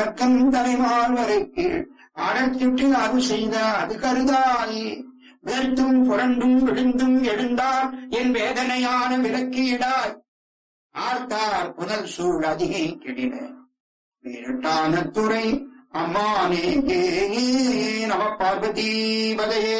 அரக்கன் தலைமால் வரை கீழ் ஆடத்திட்டு அது செய்த அது கருதாய் வேர்த்தும் புரண்டும் விழுந்தும் எழுந்தார் என் வேதனையான விலக்கீடாய் ஆர்த்தார் புனல் சூழ் அதிகை கிடின வீரட்டான துறை அம்மானே நம பார்வதி பதையே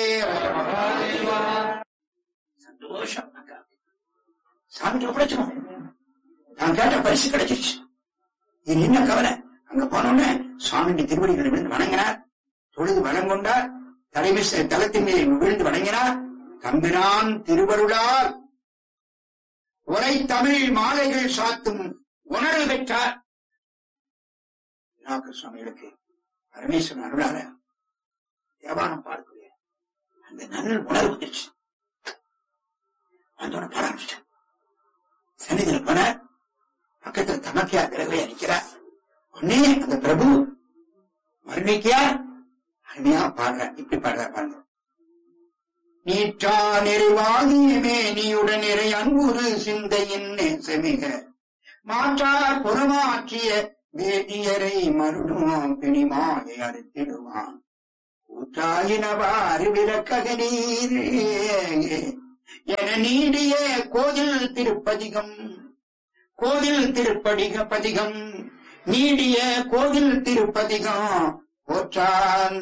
சந்தோஷம் அக்கா. சாமிக்கு ஒப்படைச்சிடும் நான் கேட்ட பரிசு கிடைச்சிருச்சு இது என்ன கவலை அங்க போனோடனே சுவாமியுடைய திருவடிகளை விழுந்து வணங்கினார் தொழுது வளம் கொண்டார் தலைமை தளத்தின் மீது விழுந்து வணங்கினார் தம்பிரான் திருவருளால் உரை தமிழ் மாலைகள் சாத்தும் உணர்வு பெற்றார் விநாயகர் சுவாமிகளுக்கு பரமேஸ்வரன் அருளால தேவானம் பார்க்கக்கூடிய அந்த நல்ல உணர்வு வந்துச்சு வந்தோட பாட ஆரம்பிச்சிட்டேன் சன்னிதியில் போனார் பக்கத்துல தமக்கியா திரவையா நிக்கிறார் உடனே அந்த பிரபு வர்ணிக்கியா அருமையா பாடுற இப்படி பாடுற பாருங்க நீற்றா நெறிவாகியமே நீயுடன் நிறை அன்புறு சிந்தையின் நேசமிக மாற்றார் புறமாற்றிய வேதியரை மருடும் பிணிமாயை அறுத்திடுவான் கூற்றாயினவாறு விளக்கக நீர் என நீடிய கோயில் திருப்பதிகம் கோயில் திருப்படிக பதிகம் நீடிய கோயில் திருப்பதிகம் போற்றால்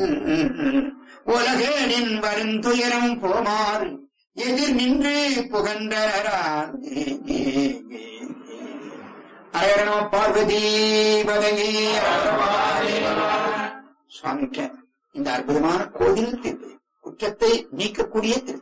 உலகேனின் வருந்துயரம் போமாறு எதிர் நின்று புகன்றரார் அரணோ பார்வதி பதவி சுவாமிட்ட இந்த அற்புதமான கோயில் திருப்பதி குற்றத்தை நீக்கக்கூடிய திருப்பதி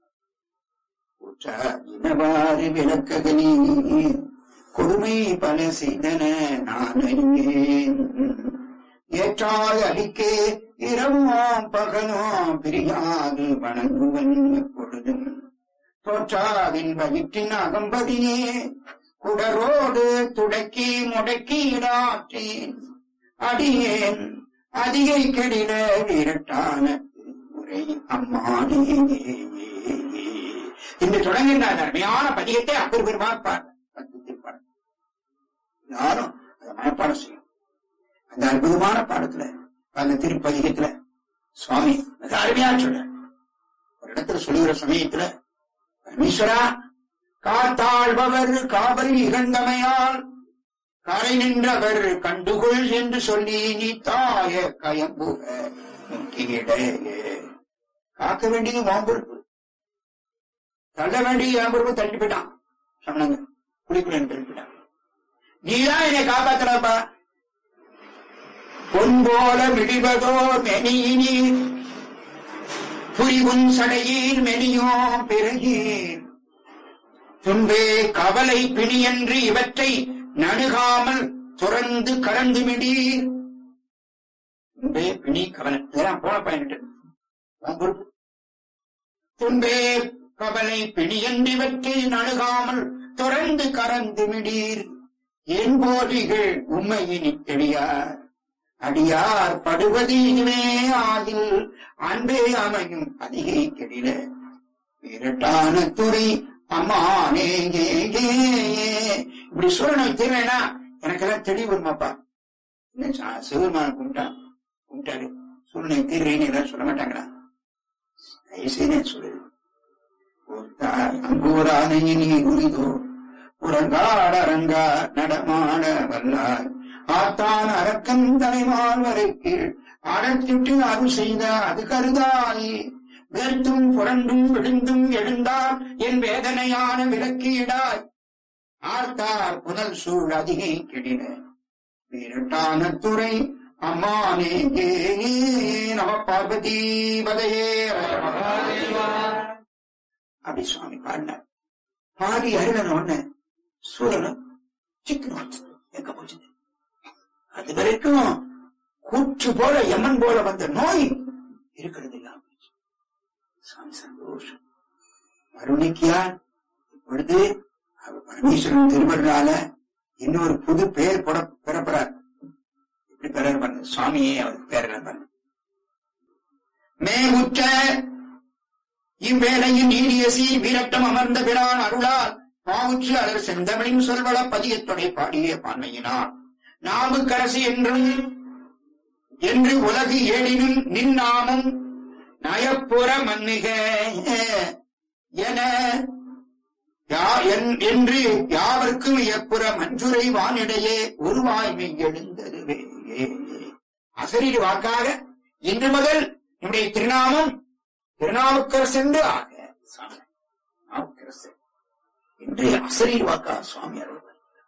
குற்றாறு விளக்ககனி கொடுமை பல செய்தன நான் அறிந்தேன் ஏற்றால் அடிக்கே இரவும் பகலும் பிரியாது வணங்குவன் எப்பொழுதும் தோற்றாவின் வயிற்றின் அகம்பதியே குடரோடு துடக்கி முடக்கி இடாற்றேன் அடியேன் அதிகை கெடில விரட்டான முறை அம்மானே இன்று தொடங்குகின்ற அந்த அருமையான பதிகத்தை அப்பர் பெருமாள் பாட பத்து திருப்பாடு யாரும் அதை மனப்பாடம் செய்யும் அந்த அற்புதமான பாடத்துல அந்த திருப்பதிகத்துல சுவாமி மிக அருமையா சொல்ற ஒரு இடத்துல சொல்லுகிற சமயத்துல பரமேஸ்வரா காத்தாழ்பவர் காவல் இகழ்ந்தமையால் கரை நின்றவர் கண்டுகொள் என்று சொல்லி நீ தாய கயம்புக நோக்கியிடே காக்க வேண்டியது வாம்பொறுப்பு தள்ள வேண்டிய என் பொறுப்பு தள்ளி போயிட்டான் சொன்னாங்க குளிக்குறேன் தள்ளி போயிட்டான் நீதான் என்னை காப்பாத்துறப்பா பொன் போல மிடிவதோ மெனியினீர் புரிவுன் சடையீர் மெனியோ பிறகீர் துன்பே கவலை பிணியன்று இவற்றை நடுகாமல் துறந்து கடந்து விடீர் துன்பே பிணி கவலை இதெல்லாம் போன பயனிட்டு உன் பொறுப்பு துன்பே கவலை பிணியன்று இவற்றை நடுகாமல் துறந்து கறந்து விடீர் என் போதிகள் உண்மையினி தெரியார் அடியார் படுவது இதுவே ஆகில் அன்பே அமையும் அதிகை கெடில விரட்டான துறை அம்மானே ஏ, ஏ, ஏ. இப்படி சூழனை தீர்வேனா எனக்கெல்லாம் தெளிவு வருமாப்பா என்ன சா- சிவபெருமான கும்பிட்டா கும்பிட்டாரு சூழ்நிலை தீர்றேன்னு எல்லாம் சொல்ல மாட்டாங்களா தயவுசெய்து சொல்லுது அங்கூரானையினி உரிதோ புறங்காடரங்கா நடமாட வல்லார் ஆத்தான் அரக்கன் தலைமால் வரை கீழ் ஆடத்திட்டு அது செய்த அது கருதாய் வேர்த்தும் புரண்டும் விழுந்தும் எழுந்தார் என் வேதனையான விலக்கீடாய் ஆர்த்தார் புனல் சூழ் அதிகை கிடின வீரட்டான துறை அம்மானே ஏ, ஏ, நம பார்வதி பதையே அப்படி சுவாமி பாடினார் பாடி அருளன உடனே சூழலும் சிக்கணும் எங்க போச்சு அது வரைக்கும் கூற்று போல யமன் போல வந்த நோய் இருக்கிறது இல்லாம போச்சு. சுவாமி சந்தோஷம் மருணிக்கியார் இப்பொழுது அவர் பரமேஸ்வரன் திருவருளால இன்னொரு புது பெயர் போட பெறப்படுறார் இப்படி பெற பாருங்க சுவாமியே அவருக்கு பேர் பாருங்க மேவுற்ற இவ்வேளையில் நீடிய சீர் வீரட்டம் அமர்ந்த பிரான் அருளால் பாவுற்று அதர் செந்தமிழின் சொல்வள பதியத்தொடை பாடிய பான்மையினார் நாவுக்கரசு என்றும் என்று உலகு ஏழினும் நின் நாமம் நயப்புற மன்னிக என யா- என்- என்று யாவர்க்கும் எப்புற மஞ்சுரை வானிடையே உருவாய்மை எழுந்ததுவே அசரீரி வாக்காக இன்று முதல் நம்முடைய திருநாமம் திருநாவுக்கரசு என்று ஆக சாமி, நாவுக்கரசு என்று அசரீரி வாக்கா சுவாமி அருள்வார்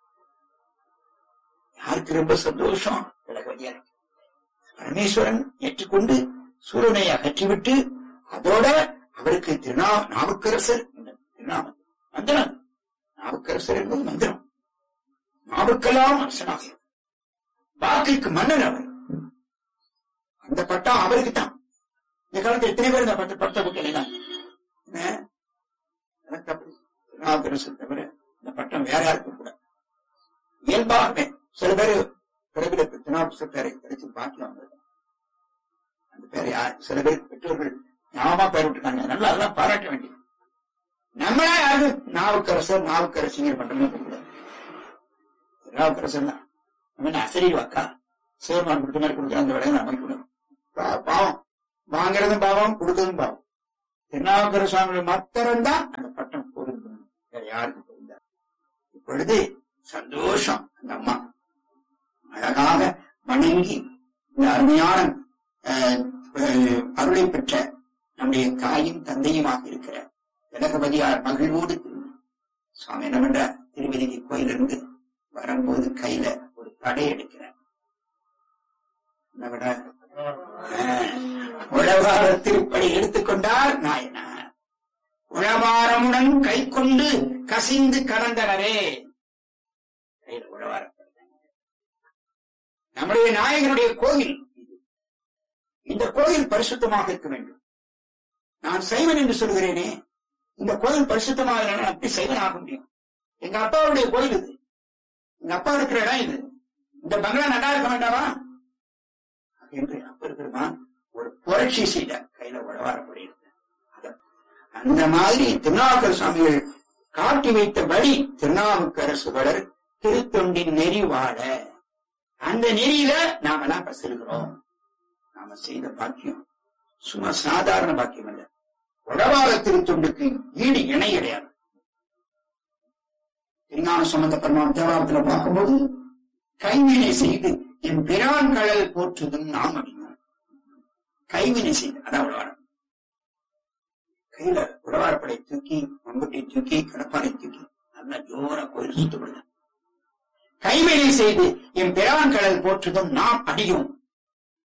யாருக்கு ரொம்ப சந்தோஷம் விலகவதியார் பரமேஸ்வரன் ஏற்றுக்கொண்டு சூரனை அகற்றிவிட்டு அதோட அவருக்கு திருநா நாவுக்கரசர் என்ற திருநாமம் மந்திரம் நாவுக்கரசர் என்பது மந்திரம் நாவுக்கெல்லாம் அரசனாக வாக்கிற்கு மன்னர் அவர் அந்த பட்டம் அவருக்கு தான் இந்த காலத்துல எத்தனை பேர் இந்த பட்ட பட்ட கொடுக்கல என்ன எனக்கு அப்படி திருநாவுக்கரசர் தவிர இந்த பட்டம் வேற யாருக்கும் கூட இயல்பாகவே சில பேர் பிறகு திருநாவுக்கரசர் பேரை கிடைச்சு பாக்கி வந்தது அந்த பேரை யார் சில பேர் பெற்றோர்கள் ஞாபகமா பேர் விட்டுருக்காங்க நல்லா அதெல்லாம் பாராட்ட வேண்டியது நம்மளா யாரு நாவுக்கரசர் நாவுக்கரசிங்கர் பட்டமே கூடாது நாவுக்கரசர் தான் நம்ம என்ன அசரி வாக்கா சிவமான் கொடுத்த மாதிரி கொடுக்குற அந்த வேலையை நம்ம கொடுக்கணும் பா- பாவம் வாங்குறதும் பாவம் கொடுக்கறதும் பாவம் திருநாவுக்கர சுவாமி மாத்திரம் தான் அந்த பட்டம் பொருந்தும் வேற யாருக்கும் பொருந்தார் இப்பொழுது சந்தோஷம் அந்த அம்மா அழகாக வணங்கி இந்த அருமையான அஹ், அஹ், அருளை பெற்ற நம்முடைய தாயும் தந்தையுமாக இருக்கிற ஜனகபதியார் மகிழ்வோடு திரும்பி சுவாமி என்ன பண்ற திருவிதிக்கு கோயிலிருந்து வரும்போது கையில ஒரு படை எடுக்கிறார் என்ன விட உழவார திருப்படி எடுத்துக்கொண்டார் நாயனார் உழவாரமுடன் கை கொண்டு கசிந்து கடந்தனரே கையில உழவாரம் நம்முடைய நாயகனுடைய கோயில் இது. இந்த கோயில் பரிசுத்தமாக இருக்க வேண்டும் நான் சைவன் என்று சொல்கிறேனே இந்த கோயில் பரிசுத்தமாக இல்லைன்னா அப்படி சைவன் ஆக முடியும் எங்க அப்பாவுடைய கோயில் இது எங்க அப்பா இருக்கிற இடம் இது இந்த பங்களா நல்லா இருக்க வேண்டாமா என்று அப்பர் பெருமான் ஒரு புரட்சி செய்த கையில உழவாரப்படி அந்த மாதிரி திருநாவுக்கர சுவாமிகள் காட்டி வைத்த வழி திருநாவுக்கரசுவலர் திருத்தொண்டின் நெறி வாழ அந்த நெறியில நாம எல்லாம் இப்ப செல்கிறோம் நாம செய்த பாக்கியம் சும்மா சாதாரண பாக்கியம் அல்ல உடவார திருத்தொண்டுக்கு ஈடு இணை கிடையாது திருஞான சம்பந்த பெருமான் தேவாரத்துல பார்க்கும்போது கைவினை செய்து என் பிரான் கழல் போற்றுதும் நாம் அப்படின்னா கைவினை செய்து அதான் உழவாரம் கையில உழவாரப்படை தூக்கி மம்புட்டி தூக்கி கடப்பாறை தூக்கி நல்லா ஜோரா கோயில் சுத்தப்படுது கைவினை செய்து என் பிரான் கடல் போற்றுதும் நாம் அடியும்